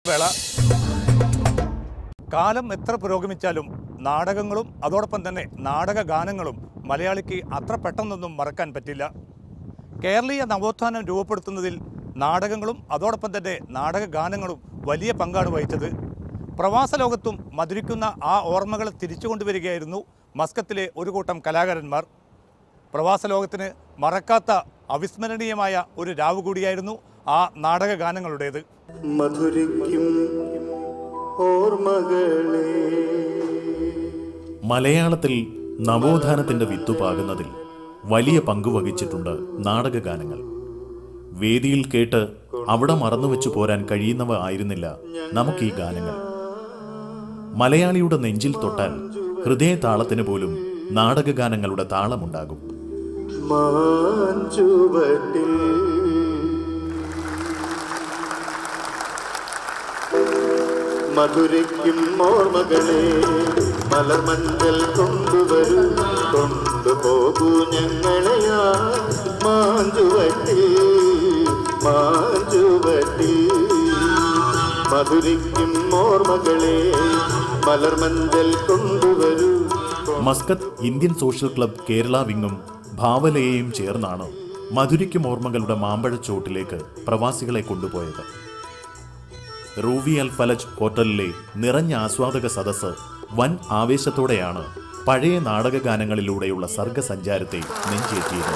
വേള കാലം എത്ര പുരോഗമിച്ചാലും നാടകങ്ങളും അതോടൊപ്പം തന്നെ നാടക ഗാനങ്ങളും മലയാളിക്ക് അത്ര പെട്ടെന്നൊന്നും മറക്കാൻ പറ്റില്ല കേരളീയ നവോത്ഥാനം രൂപപ്പെടുത്തുന്നതിൽ നാടകങ്ങളും അതോടൊപ്പം തന്നെ നാടക ഗാനങ്ങളും വലിയ പങ്കാണ് വഹിച്ചത് പ്രവാസ ലോകത്തും മധുരിക്കുന്ന ആ ഓർമ്മകൾ തിരിച്ചു കൊണ്ടുവരികയായിരുന്നു മസ്കത്തിലെ ഒരു കൂട്ടം കലാകാരന്മാർ പ്രവാസ ലോകത്തിന് മറക്കാത്ത അവിസ്മരണീയമായ ഒരു രാവ് കൂടിയായിരുന്നു ആ നാടക ഗാനങ്ങളുടേത് മധുരിക്കും ഓർമ്മകളെ മലയാളത്തിൽ നവോത്ഥാനത്തിന്റെ വിത്തു പാകുന്നതിൽ വലിയ പങ്ക് വഹിച്ചിട്ടുണ്ട് നാടകഗാനങ്ങൾ വേദിയിൽ കേട്ട് അവിടെ മറന്നുവെച്ചു പോരാൻ കഴിയുന്നവ ആയിരുന്നില്ല നമുക്ക് ഈ ഗാനങ്ങൾ മലയാളിയുടെ നെഞ്ചിൽ തൊട്ടാൽ ഹൃദയ താളത്തിന് പോലും നാടകഗാനങ്ങളുടെ താളമുണ്ടാകും മാഞ്ചുവട്ടിൽ മധുരയ്ക്കും ഓർമ്മകളെ മലർമഞ്ചൽ കൊണ്ടുവരൂ കൊണ്ടുപോകൂ ഞങ്ങളെയാ മാഞ്ചുവട്ടിൽ മാഞ്ചുവട്ടിൽ മധുരയ്ക്കും ഓർമ്മകളെ മലർമഞ്ചൽ കൊണ്ടുവരൂ Muscat Indian social club Kerala വിങ്ങും ഭാവലയെയും ചേർന്നാണ് മധുരിക്കും ഓർമ്മകളുടെ മാമ്പഴച്ചോട്ടിലേക്ക് പ്രവാസികളെ കൊണ്ടുപോയത് റൂവി അൽ ഫലജ് ഹോട്ടലിലെ നിറഞ്ഞ ആസ്വാദക സദസ്സ് വൻ ആവേശത്തോടെയാണ് പഴയ നാടകഗാനങ്ങളിലൂടെയുള്ള സർഗസഞ്ചാരത്തെ നെഞ്ചേറ്റിയത്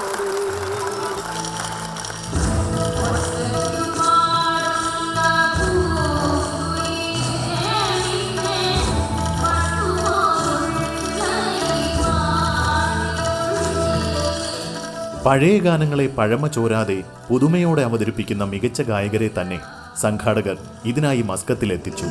പഴയ ഗാനങ്ങളെ പഴമ ചോരാതെ പുതുമയോടെ അവതരിപ്പിക്കുന്ന മികച്ച ഗായകരെ തന്നെ സംഘാടകർ ഇതിനായി മസ്കത്തിലെത്തിച്ചു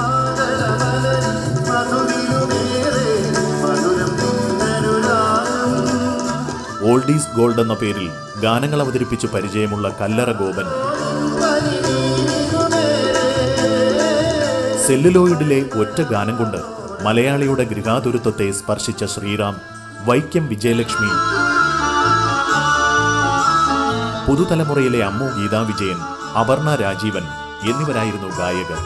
ഓൾഡീസ് ഗോൾഡ് എന്ന പേരിൽ ഗാനങ്ങൾ അവതരിപ്പിച്ച് പരിചയമുള്ള കല്ലറ ഗോപൻ സെല്ലുലോയിഡിലെ ഒറ്റ ഗാനം കൊണ്ട് മലയാളിയുടെ ഗൃഹാതുരത്വത്തെ സ്പർശിച്ച ശ്രീറാം വൈക്കം വിജയലക്ഷ്മി പുതുതലമുറയിലെ അമ്മു ഗീതാ വിജയൻ അപർണ രാജീവൻ എന്നിവരായിരുന്നു ഗായകർ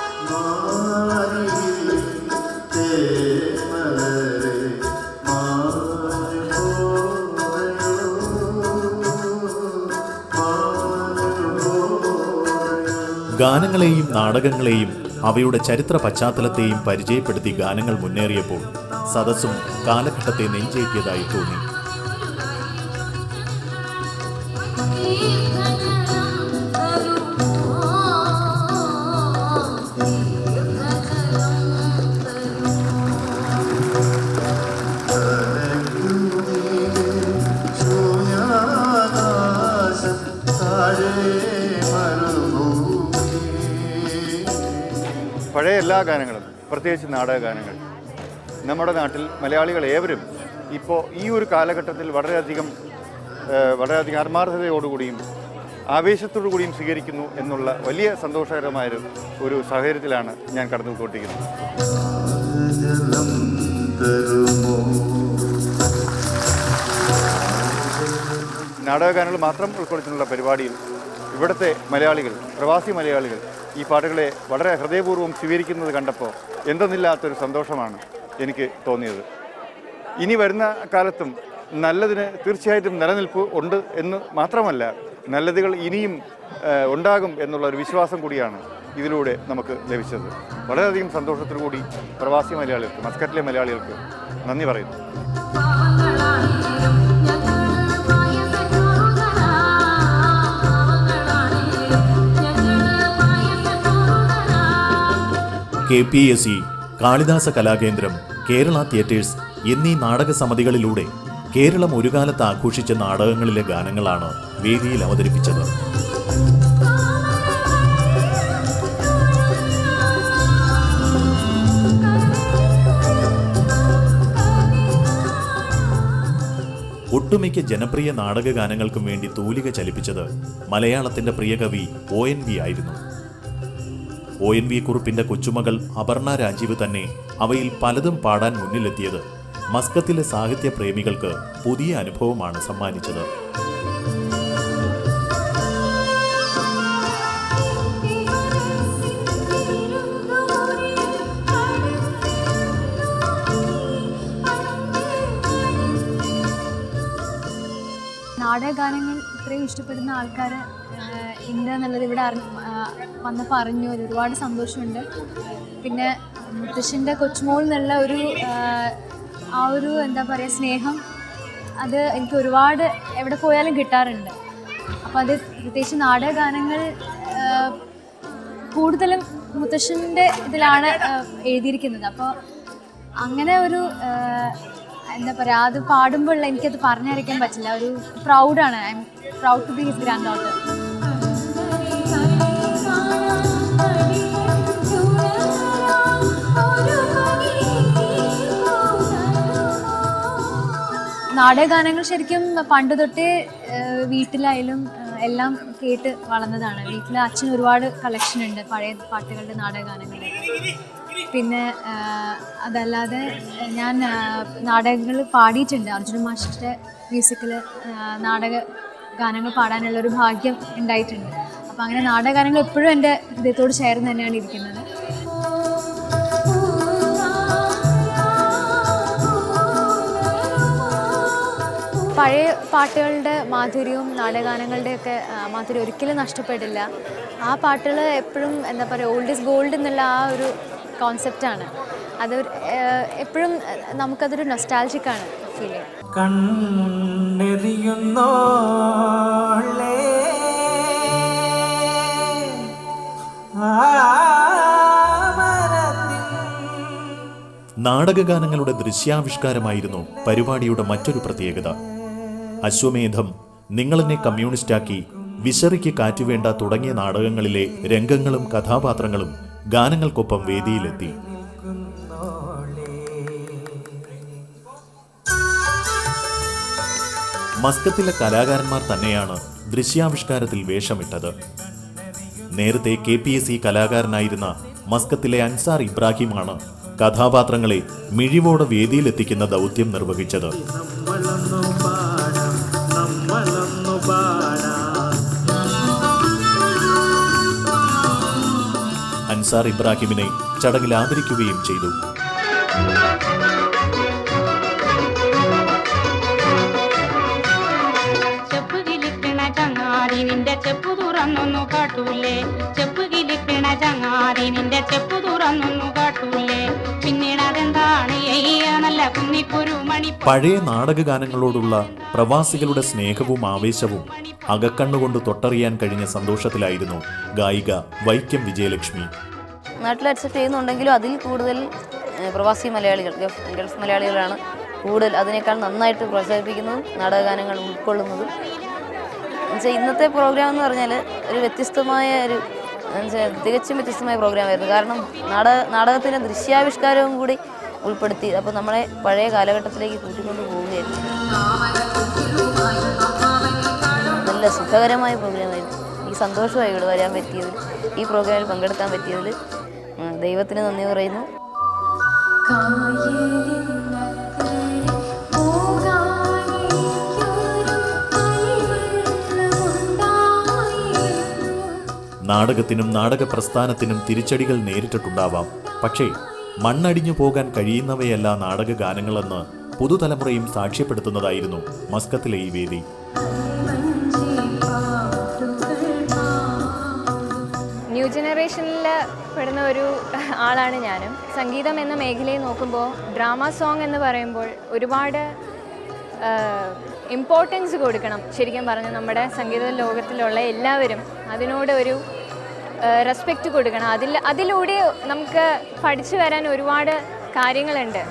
ഗാനങ്ങളെയും നാടകങ്ങളെയും അവയുടെ ചരിത്ര പശ്ചാത്തലത്തെയും പരിചയപ്പെടുത്തി ഗാനങ്ങൾ മുന്നേറിയപ്പോൾ സദസ്സും കാലഘട്ടത്തെ നെഞ്ചേറ്റിയതായി തോന്നി ശൂന്യാകാശം താഴെ മരുഭൂമി പഴയ എല്ലാ ഗാനങ്ങളും പ്രത്യേകിച്ച് നാടക ഗാനങ്ങൾ നമ്മുടെ നാട്ടിൽ മലയാളികൾ ഏവരും ഇപ്പോൾ ഈ ഒരു കാലഘട്ടത്തിൽ വളരെയധികം ഏഹ്, വളരെയധികം ആത്മാർത്ഥതയോടുകൂടിയും ആവേശത്തോടു കൂടിയും സ്വീകരിക്കുന്നു എന്നുള്ള വലിയ സന്തോഷകരമായ ഒരു- ഒരു സാഹചര്യത്തിലാണ് ഞാൻ കടന്നുപോയിക്കൊണ്ടിരിക്കുന്നത് ജലം തരുമോ നാടകഗാനങ്ങൾ മാത്രം ഉൾക്കൊള്ളിച്ചുള്ള പരിപാടിയിൽ ഇവിടുത്തെ മലയാളികൾ പ്രവാസി മലയാളികൾ ഈ പാട്ടുകളെ വളരെ ഹൃദയപൂർവ്വം സ്വീകരിക്കുന്നത് കണ്ടപ്പോൾ എന്തെന്നില്ലാത്തൊരു സന്തോഷമാണ് എനിക്ക് തോന്നിയത് ഇനി വരുന്ന കാലത്തും നല്ലതിന് തീർച്ചയായിട്ടും നിലനിൽപ്പ് ഉണ്ട് എന്ന് മാത്രമല്ല നല്ലതുകൾ ഇനിയും ഏഹ്, ഉണ്ടാകും എന്നുള്ള ഒരു വിശ്വാസം കൂടിയാണ് ഇതിലൂടെ നമുക്ക് ലഭിച്ചത് വളരെയധികം സന്തോഷത്തോടു കൂടി പ്രവാസി മലയാളികൾക്ക് മസ്കറ്റിലെ മലയാളികൾക്ക് നന്ദി പറയുന്നു K P S C Kalidasa Kalakendram Kerala theatres എന്നീ നാടക സമിതികളിലൂടെ കേരളം ഒരു കാലത്ത് ആഘോഷിച്ച നാടകങ്ങളിലെ ഗാനങ്ങളാണ് വേദിയിൽ അവതരിപ്പിച്ചത് ഒട്ടുമിക്ക ജനപ്രിയ നാടക ഗാനങ്ങൾക്കും വേണ്ടി തൂലിക ചലിപ്പിച്ചത് മലയാളത്തിന്റെ പ്രിയ കവി ഒ എൻ വി ആയിരുന്നു ഒ എൻ വി കുറുപ്പിന്റെ കൊച്ചുമകൾ അപർണ രാജീവ് തന്നെ അവയിൽ പലതും പാടാൻ മുന്നിലെത്തിയത് മസ്കത്തിലെ സാഹിത്യ പ്രേമികൾക്ക് പുതിയ അനുഭവമാണ് സമ്മാനിച്ചത് നാടകഗാനങ്ങൾ ഇത്രയും ഇഷ്ടപ്പെടുന്ന ആൾക്കാർ ഉണ്ട് എന്നുള്ളത് ഇവിടെ അറിഞ്ഞ് വന്നപ്പോൾ അറിഞ്ഞു അതിൽ ഒരുപാട് സന്തോഷമുണ്ട് പിന്നെ മുത്തശ്ശൻ്റെ കൊച്ചുമോൾ എന്നുള്ള ഒരു ആ, ആ ഒരു എന്താ പറയുക സ്നേഹം അത് എനിക്ക് ഒരുപാട് എവിടെ പോയാലും കിട്ടാറുണ്ട് അപ്പോൾ അത് പ്രത്യേകിച്ച് നാടകഗാനങ്ങൾ ആ, കൂടുതലും മുത്തശ്ശൻ്റെ ഇതിലാണ് ആ, എഴുതിയിരിക്കുന്നത് അപ്പോൾ അങ്ങനെ ഒരു ആ, എന്താ പറയുക അത് പാടുമ്പോൾ എനിക്കത് പറഞ്ഞറിയിക്കാൻ പറ്റില്ല ഒരു പ്രൗഡാണ് I am proud to be his granddaughter നാടകഗാനങ്ങൾ ശരിക്കും പണ്ട് തൊട്ടേ ആ, വീട്ടിലായാലും ആ, എല്ലാം കേട്ട് വളർന്നതാണ് വീട്ടിൽ അച്ഛൻ ഒരുപാട് കളക്ഷൻ ഉണ്ട് പഴയ പാട്ടുകളുടെ നാടകഗാനങ്ങളുടെ പിന്നെ ആ, അതല്ലാതെ ഞാൻ ആ, നാടകങ്ങൾ പാടിയിട്ടുണ്ട് അർജുന മാഷിൻ്റെ മ്യൂസിക്കിൽ നാടക ഗാനങ്ങൾ പാടാനുള്ള ഒരു ഭാഗ്യം ഉണ്ടായിട്ടുണ്ട് അപ്പോൾ അങ്ങനെ നാടകഗാനങ്ങൾ എപ്പോഴും എൻ്റെ ഹൃദയത്തോട് ചേർന്ന് തന്നെയാണ് ഇരിക്കുന്നത് പഴയ പാട്ടുകളുടെ മാധുര്യവും നാടകഗാനങ്ങളുടെയൊക്കെ ആ, മാധുര്യം ഒരിക്കലും നഷ്ടപ്പെടില്ല ആ പാട്ടുകൾ എപ്പോഴും എന്താ പറയുക ഓൾഡ് ഈസ് ഗോൾഡ് എന്നുള്ള ആ ഒരു കോൺസെപ്റ്റാണ് അത് ഒരു, ആ, എപ്പോഴും നമുക്കതൊരു നൊസ്റ്റാൾജിക്കാണ് ഫീൽ ചെയ്യുന്നത് കണ്ണെറിയുന്നോളേ ആമരത്തിൻ നാടകഗാനങ്ങളുടെ ദൃശ്യാവിഷ്കാരമായിരുന്നു പരിപാടിയുടെ മറ്റൊരു പ്രത്യേകത അശ്വമേധം നിങ്ങളെന്നെ കമ്മ്യൂണിസ്റ്റാക്കി വിശറിക്ക് കാറ്റുവേണ്ട തുടങ്ങിയ നാടകങ്ങളിലെ രംഗങ്ങളും കഥാപാത്രങ്ങളും ഗാനങ്ങൾക്കൊപ്പം വേദിയിലെത്തി മസ്കത്തിലെ കലാകാരന്മാർ തന്നെയാണ് ദൃശ്യാവിഷ്കാരത്തിൽ വേഷമിട്ടത് നേരത്തെ കെ പി എസ് സി കലാകാരനായിരുന്ന മസ്കത്തിലെ അൻസാർ ഇബ്രാഹിമാണ് കഥാപാത്രങ്ങളെ മിഴിവോടെ വേദിയിലെത്തിക്കുന്ന ദൗത്യം നിർവഹിച്ചത് നമ്മളൊന്നു പാടാം നമ്മളൊന്നു പാടാം അൻസാർ ഇബ്രാഹിമിനെ ചടങ്ങിൽ ആദരിക്കുകയും ചെയ്തു ചെപ്പ് കിലിക്കണ ചങ്ങാതി നിന്റെ ചെപ്പ് തുറന്നൊന്നു കാട്ടൂലേ ചെപ്പ് കിലിക്കണ ചങ്ങാതി നിന്റെ ചെപ്പ് തുറന്നൊന്നു കാട്ടൂലേ പിന്നീട് അതെന്താണ് എയ്യ നല്ല കുന്നിക്കുരു മണി പഴയ നാടകഗാനങ്ങളോടുള്ള പ്രവാസികളുടെ സ്നേഹവും ആവേശവും അകക്കണ്ണുകൊണ്ട് തൊട്ടറിയാൻ കഴിഞ്ഞ സന്തോഷത്തിലായിരുന്നു ഗായിക വൈക്കം വിജയലക്ഷ്മി നാട്ടിൽ അക്സെപ്റ്റ് ചെയ്യുന്നുണ്ടെങ്കിലും അതിൽ കൂടുതൽ ഏഹ്, പ്രവാസി മലയാളികൾ ഗൾഫ് ഗൾഫ് മലയാളികളാണ് കൂടുതൽ അതിനേക്കാൾ നന്നായിട്ട് പ്രോത്സാഹിപ്പിക്കുന്നതും നാടകഗാനങ്ങൾ ഉൾക്കൊള്ളുന്നതും എന്നുവെച്ചാൽ ഇന്നത്തെ പ്രോഗ്രാം എന്ന് പറഞ്ഞാൽ ഒരു വ്യത്യസ്തമായ ഒരു എന്നുവെച്ചാൽ തികച്ചും വ്യത്യസ്തമായ പ്രോഗ്രാമായിരുന്നു കാരണം നാടക നാടകത്തിൻ്റെ ദൃശ്യാവിഷ്കാരവും കൂടി ഉൾപ്പെടുത്തി അപ്പോൾ നമ്മളെ പഴയ കാലഘട്ടത്തിലേക്ക് കൂട്ടിക്കൊണ്ട് പോവുകയായിരുന്നു നല്ല സുഖകരമായ പ്രോഗ്രാമായിരുന്നു ഈ സന്തോഷമായി ഇവിടെ വരാൻ പറ്റിയതിൽ ഈ പ്രോഗ്രാമിൽ പങ്കെടുക്കാൻ പറ്റിയതിൽ ഉം, ദൈവത്തിന് നന്ദി പറയുന്നു നാടകത്തിനും നാടക പ്രസ്ഥാനത്തിനും തിരിച്ചടികൾ നേരിട്ടിട്ടുണ്ടാവാം പക്ഷേ മണ്ണടിഞ്ഞു പോകാൻ കഴിയുന്നവയല്ല നാടകഗാനങ്ങളെന്ന് പുതുതലമുറയും സാക്ഷ്യപ്പെടുത്തുന്നതായിരുന്നു മസ്കത്തിലെ ഈ വേദി ന്യൂ ജനറേഷനിൽ പെടുന്ന ഒരു ആളാണ് ഞാനും സംഗീതം എന്ന മേഖലയെ നോക്കുമ്പോൾ ഡ്രാമ സോങ് എന്ന് പറയുമ്പോൾ ഒരുപാട് ഇമ്പോർട്ടൻസ് കൊടുക്കണം ശരിക്കും പറഞ്ഞ് നമ്മുടെ സംഗീത ലോകത്തിലുള്ള എല്ലാവരും അതിനോട് ഒരു റെസ്പെക്റ്റ് കൊടുക്കണം അതിൽ അതിലൂടെ നമുക്ക് പഠിച്ചു വരാൻ ഒരുപാട് കാര്യങ്ങളുണ്ട്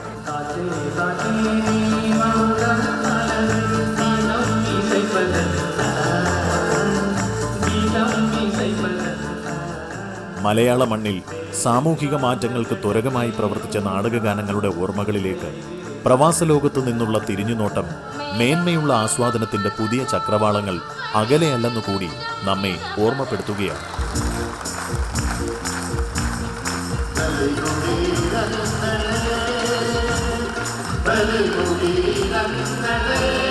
മലയാള മണ്ണിൽ സാമൂഹിക മാറ്റങ്ങൾക്ക് ത്വരകമായി പ്രവർത്തിച്ച നാടകഗാനങ്ങളുടെ ഓർമ്മകളിലേക്ക് പ്രവാസ ലോകത്തു നിന്നുള്ള തിരിഞ്ഞുനോട്ടം മേന്മയുള്ള ആസ്വാദനത്തിന്റെ പുതിയ ചക്രവാളങ്ങൾ അകലെയല്ലെന്നു കൂടി നമ്മെ ഓർമ്മപ്പെടുത്തുകയാണ് ബലികുടീരങ്ങളെ